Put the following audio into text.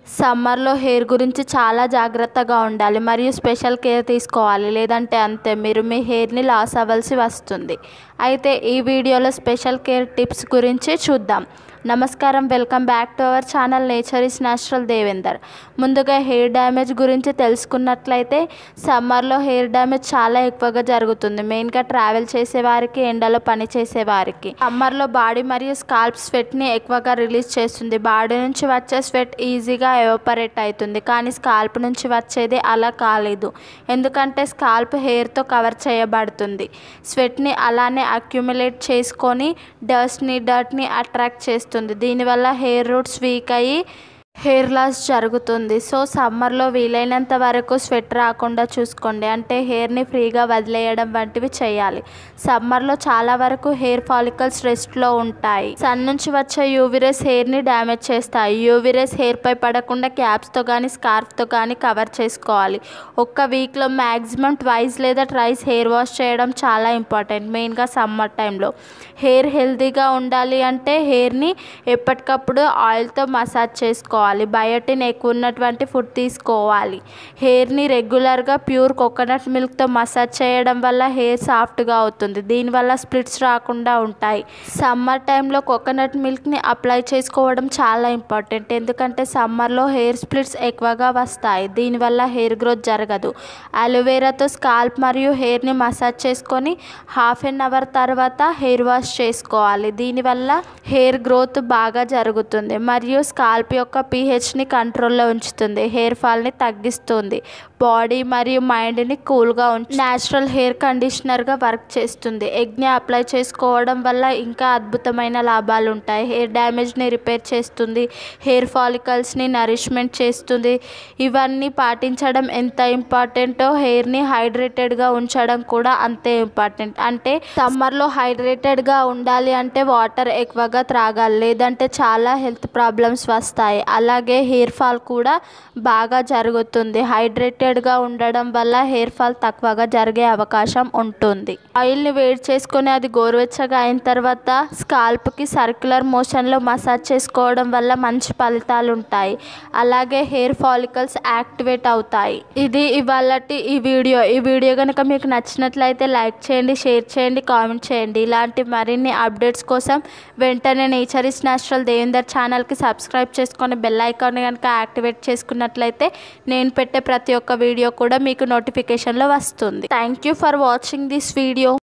సమ్మర్లో హెయిర్ గురించి చాలా జాగ్రత్తగా ఉండాలి మరియు స్పెషల్ కేర్ తీసుకోవాలి లేదంటే అంతే మీరు మీ హెయిర్ని లాస్ అవ్వాల్సి వస్తుంది అయితే ఈ వీడియోలో స్పెషల్ కేర్ టిప్స్ గురించి చూద్దాం నమస్కారం welcome back to our channel nature is natural Devender ముందుగా హెయిర్ డ్యామేజ్ గురించి తెలుసుకున్నట్లయితే సమ్మర్లో హెయిర్ డ్యామేజ్ చాలా ఎక్కువగా జరుగుతుంది మెయిన్గా ట్రావెల్ చేసే వారికి ఎండలో పని చేసే వారికి సమ్మర్లో బాడీ మరియు స్కాల్ప్ స్వెట్ని ఎక్కువగా రిలీజ్ చేస్తుంది బాడీ నుంచి వచ్చే స్వెట్ ఈజీగా ఎవాపరేట్ అవుతుంది కానీ స్కాల్ప్ నుంచి వచ్చేది అలా కాలేదు ఎందుకంటే స్కాల్ప్ హెయిర్తో కవర్ చేయబడుతుంది స్వెట్ని అలానే అక్యుములేట్ చేసుకొని డస్ట్ని డర్ట్ని అట్రాక్ట్ చేస్తుంది దీనివల్ల హెయిర్ రూట్స్ వీక్ అయ్యి హెయిర్ లాస్ జరుగుతుంది సో సమ్మర్లో వీలైనంత వరకు స్వెట్ రాకుండా చూసుకోండి అంటే హెయిర్ని ఫ్రీగా వదిలేయడం వంటివి చేయాలి సమ్మర్లో చాలా వరకు హెయిర్ ఫాలికల్స్ రెస్ట్లో ఉంటాయి సన్ నుంచి వచ్చే యూవిరేస్ హెయిర్ని డ్యామేజ్ చేస్తాయి యూవిరేస్ హెయిర్పై పడకుండా క్యాప్స్తో కానీ స్కార్ఫ్తో కానీ కవర్ చేసుకోవాలి ఒక్క వీక్లో మ్యాక్సిమం ట్వైస్ లేదా ట్రైస్ హెయిర్ వాష్ చేయడం చాలా ఇంపార్టెంట్ మెయిన్గా సమ్మర్ టైంలో హెయిర్ హెల్తీగా ఉండాలి అంటే హెయిర్ని ఎప్పటికప్పుడు ఆయిల్తో మసాజ్ చేసుకోవాలి బయోటిన్ ఎక్కువ ఉన్నటువంటి ఫుడ్ తీసుకోవాలి హెయిర్ని రెగ్యులర్గా ప్యూర్ కోకోనట్ మిల్క్తో మసాజ్ చేయడం వల్ల హెయిర్ సాఫ్ట్గా అవుతుంది దీనివల్ల స్ప్లిట్స్ రాకుండా ఉంటాయి సమ్మర్ టైంలో కోకోనట్ మిల్క్ని అప్లై చేసుకోవడం చాలా ఇంపార్టెంట్ ఎందుకంటే సమ్మర్లో హెయిర్ స్ప్లిట్స్ ఎక్కువగా వస్తాయి దీనివల్ల హెయిర్ గ్రోత్ జరగదు అలోవెరాతో స్కాల్ప్ మరియు హెయిర్ని మసాజ్ చేసుకొని హాఫ్ అన్ అవర్ తర్వాత హెయిర్ వాష్ చేసుకోవాలి దీనివల్ల హెయిర్ గ్రోత్ బాగా జరుగుతుంది మరియు స్కాల్ప్ యొక్క పీహెచ్ని కంట్రోల్లో ఉంచుతుంది హెయిర్ ఫాల్ని తగ్గిస్తుంది బాడీ మరియు మైండ్ని కూల్గా ఉంచి న్యాచురల్ హెయిర్ కండిషనర్గా వర్క్ చేస్తుంది ఎగ్ని అప్లై చేసుకోవడం వల్ల ఇంకా అద్భుతమైన లాభాలు ఉంటాయి హెయిర్ డ్యామేజ్ని రిపేర్ చేస్తుంది హెయిర్ ఫాలికల్స్ని నరిష్మెంట్ చేస్తుంది ఇవన్నీ పాటించడం ఎంత ఇంపార్టెంటో హెయిర్ని హైడ్రేటెడ్గా ఉంచడం కూడా అంతే ఇంపార్టెంట్ అంటే సమ్మర్లో హైడ్రేటెడ్గా ఉండాలి అంటే వాటర్ ఎక్కువగా త్రాగాలి లేదంటే చాలా హెల్త్ ప్రాబ్లమ్స్ వస్తాయి అలాగే హెయిర్ ఫాల్ కూడా బాగా జరుగుతుంది హైడ్రేటెడ్గా ఉండడం వల్ల హెయిర్ ఫాల్ తక్కువగా జరిగే అవకాశం ఉంటుంది ఆయిల్ని వేడి చేసుకొని అది గోరువెచ్చగా అయిన తర్వాత స్కాల్ప్కి సర్క్యులర్ మోషన్లో మసాజ్ చేసుకోవడం వల్ల మంచి ఫలితాలు ఉంటాయి అలాగే హెయిర్ ఫాలికల్స్ యాక్టివేట్ అవుతాయి ఇది ఇవాళటి ఈ వీడియో ఈ వీడియో కనుక మీకు నచ్చినట్లయితే లైక్ చేయండి షేర్ చేయండి కామెంట్ చేయండి ఇలాంటి మరిన్ని అప్డేట్స్ కోసం వెంటనే నేచర్ ఇస్ న్యాచురల్ దేవేందర్ ఛానల్కి సబ్స్క్రైబ్ చేసుకొని బెల్ ఐకాన్ కనుక యాక్టివేట్ చేసుకున్నట్లయితే నేను పెట్టే ప్రతి ఒక్క వీడియో కూడా మీకు నోటిఫికేషన్లో వస్తుంది thank you for watching this video